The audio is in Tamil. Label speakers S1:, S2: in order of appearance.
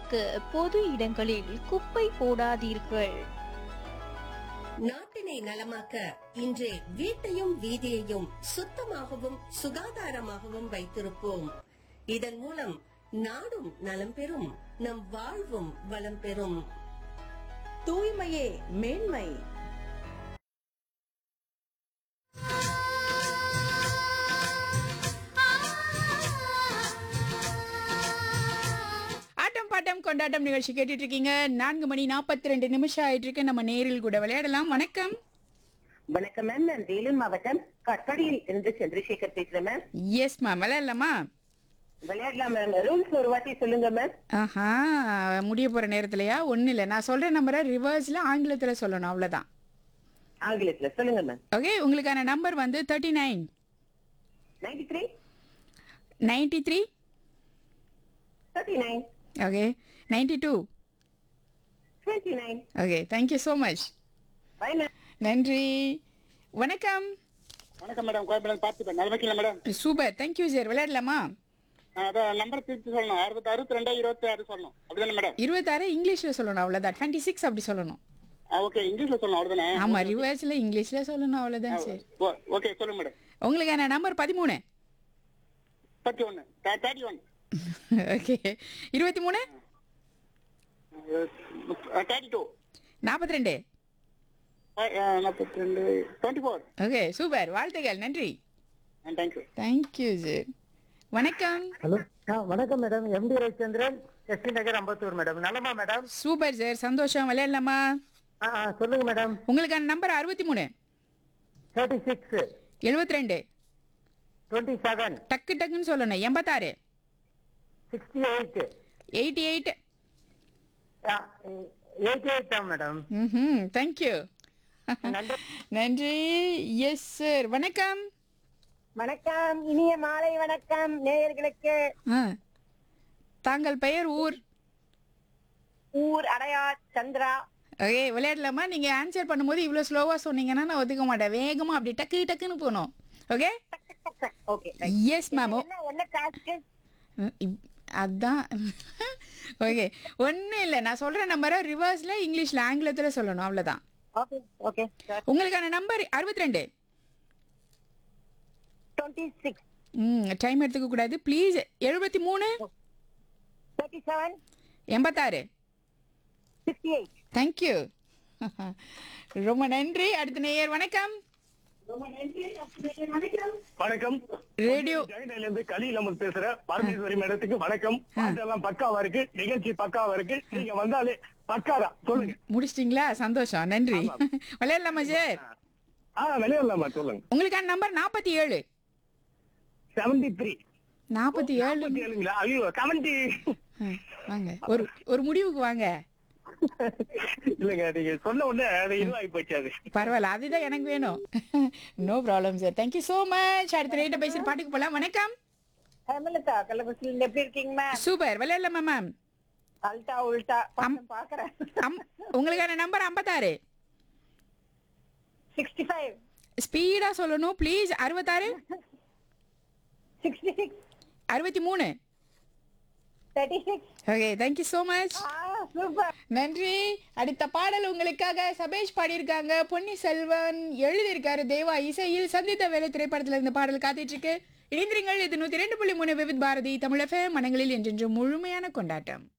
S1: தவிர்க்க பொது இடங்களில் குப்பை போடாதீர்கள்
S2: நாட்டினை நலமாக்க இன்றே வீட்டையும் வீதியையும் சுத்தமாகவும் சுகாதாரமாகவும் வைத்திருப்போம் இதன் மூலம் நாடும் நலம் பெறும் நம் வாழ்வும் வளம் பெறும்
S3: தூய்மையே மேன்மை
S4: ஆட்டம் பாட்டம் கொண்டாட்டம் நிகழ்ச்சி கேட்டுட்டு இருக்கீங்க நான்கு மணி நாற்பத்தி ரெண்டு நிமிஷம் ஆயிட்டு இருக்கு நம்ம நேரில் கூட விளையாடலாம் வணக்கம்
S5: வணக்கம் மேம் நான் வேலூர் மாவட்டம் கட்பாடியில் இருந்து சந்திரசேகர் பேசுறேன் மேம்
S4: எஸ் மேம் விளையாடலாமா
S5: விளையாடலாம் மேம் ரூல்ஸ் ஒரு வாட்டி சொல்லுங்க மேம்
S4: ஆஹா முடிய போற நேரத்துலயா ஒன்றும் இல்லை நான் சொல்ற நம்பரை ரிவர்ஸ்ல ஆங்கிலத்துல சொல்லணும் அவ்வளவுதான்
S5: ஆங்கிலத்துல சொல்லுங்க மேம்
S4: ஓகே உங்களுக்கான நம்பர் வந்து thirty nine
S5: ninety three
S4: ninety three
S5: thirty nine
S4: okay ninety two
S5: twenty nine
S4: okay thank you so much
S5: bye ma'am
S4: நன்றி வணக்கம்
S6: வணக்கம் மேடம் கோயம்பேடு பார்த்துப்பேன் நல்லா வைக்கல மேடம்
S4: சூப்பர் தேங்க்யூ சார் விளையாடலாமா
S6: அதான் நம்பர் திருப்பி சொல்லணும் அறுபத்தி அறுபத்தி ரெண்டா இருபத்தி ஆறு சொல்லணும் அப்படிதானே மேடம்
S4: இருபத்தாறு இங்கிலீஷ்ல சொல்லணும் அவ்வளவுதான் டுவெண்ட்டி சிக்ஸ் அப்படி சொல்லணும்
S6: ஓகே இங்கிலீஷ்ல சொல்லணும் அவ்வளவுதானே
S4: ஆமா ரிவர்ஸ்ல இங்கிலீஷ்ல சொல்லணும் அவ்வளவுதான் சார்
S6: ஓகே சொல்லுங்க மேடம்
S4: உங்களுக்கான நம்பர் பதிமூணு
S6: தேர்ட்டி ஒன்னு தேர்ட்டி ஒன்
S4: ஓகே இருபத்தி மூணு
S6: தேர்ட்டி டூ
S4: நாற்பத்தி ரெண்டு
S6: நாற்பத்தி ரெண்டு டுவெண்ட்டி ஃபோர்
S4: ஓகே சூப்பர் வாழ்த்துக்கள் நன்றி
S6: தேங்க்யூ
S4: தேங்க்யூ சார் வணக்கம்
S7: ஹலோ ஆ வணக்கம் madam MD Ravichandran ST Nagar Ambattur madam நலமா மேடம்
S4: சூப்பர் சார் சந்தோஷம் விளையாடலாமா
S7: ஆ ஆ சொல்லுங்க மேடம்
S4: உங்களுக்கான நம்பர் அறுபத்தி மூணு
S7: தேர்ட்டி சிக்ஸ்
S4: எழுபத்தி ரெண்டு
S7: டுவெண்ட்டி செவன்
S4: டக்கு டக்குன்னு சொல்லணும் எண்பத்தாறு
S7: sixty eight
S4: eighty eight
S7: eighty eight தான் மேடம்
S4: ம் தேங்க்யூ நன்றி எஸ் சார் வணக்கம்
S5: வணக்கம் இனிய மாலை வணக்கம் நேயர்களுக்கு
S4: ஆ தாங்கள் பெயர் ஊர்
S5: ஊர் அடையார் சந்திரா
S4: ஓகே விளையாடலாமா நீங்க ஆன்சர் பண்ணும்போது இவ்வளோ ஸ்லோவா சொன்னீங்கன்னா நான் ஒதுக்க மாட்டேன் வேகமா அப்படி டக்கு டக்குன்னு போகணும் ஓகே
S5: ஓகே
S4: எஸ் மேம்
S5: என்ன என்ன டாஸ்க்
S4: அதான் ஓகே ஒன்றும் இல்லை நான் சொல்ற நம்பரை ரிவர்ஸ்ல இங்கிலீஷ்ல ஆங்கிலத்தில் சொல்லணும் அவ்வளோதான்
S5: ஓகே ஓகே
S4: உங்களுக்கான நம்பர் அறுபத்தி ரெண்டு
S5: டுவெண்ட்டி சிக்ஸ்
S4: ம் டைம் எடுத்துக்க கூடாது ப்ளீஸ் எழுபத்தி மூணு
S5: தேர்ட்டி செவன்
S4: எண்பத்தாறு
S5: சிக்ஸ்டி எயிட்
S4: தேங்க்யூ ரொம்ப நன்றி அடுத்த நேயர் வணக்கம்
S8: வணக்கம்
S4: ரேடியோ
S8: ஜெகனில இருந்து கலியில் அமர் பேசுறேன் பரமேஸ்வரி மேடத்துக்கு வணக்கம் பாட்டெல்லாம் பக்காவா இருக்கு நிகழ்ச்சி பக்காவா இருக்கு நீங்க வந்தாலே பக்காதான் சொல்லுங்க
S4: முடிச்சிட்டிங்களா சந்தோஷம் நன்றி விளையாடலாமா சார்
S8: ஆ விளையாடலாமா சொல்லுங்க
S4: உங்களுக்கான நம்பர் நாற்பத்தி ஏழு
S8: செவன்டி த்ரீ
S4: நாற்பத்தி ஏழு
S8: ஏழுங்களா ஐயோ செவன்டி
S4: ஆ, வாங்க ஒரு ஒரு முடிவுக்கு வாங்க
S8: இல்லைங்க நீங்க சொன்ன உடனே அது இதுவாகி போச்சு அது
S4: பரவாயில்ல அதுதான் எனக்கு வேணும் no problem sir thank you so much அடுத்த ரேட்டை பேசுகிற பாட்டுக்கு போகலாம் வணக்கம்
S5: ஹேமலதா கள்ளக்குறிச்சியில் எப்படி இருக்கீங்க மேம்
S4: சூப்பர் விளையாடலாமா மேம்
S5: அல்டா உல்டா பாக்குறேன்
S4: அம் உங்களுக்கான நம்பர் ஐம்பத்தாறு
S5: சிக்ஸ்டி ஃபைவ்
S4: ஸ்பீடாக சொல்லணும் ப்ளீஸ் அறுபத்தாறு
S5: சிக்ஸ்டி சிக்ஸ்
S4: அறுபத்தி மூணு
S5: thirty six
S4: okay thank you so much
S5: super
S4: நன்றி அடுத்த பாடல் உங்களுக்காக சபேஷ் பாடியிருக்காங்க பொன்னி செல்வன் எழுதியிருக்காரு தேவா இசையில் சந்தித்த வேலை திரைப்படத்துல இந்த பாடல் காத்துட்டு இருக்கு இணைந்திருங்கள் இது நூத்தி ரெண்டு புள்ளி மூணு விவித் பாரதி தமிழக மனங்களில் என்றென்றும் முழுமையான கொண்டாட்டம்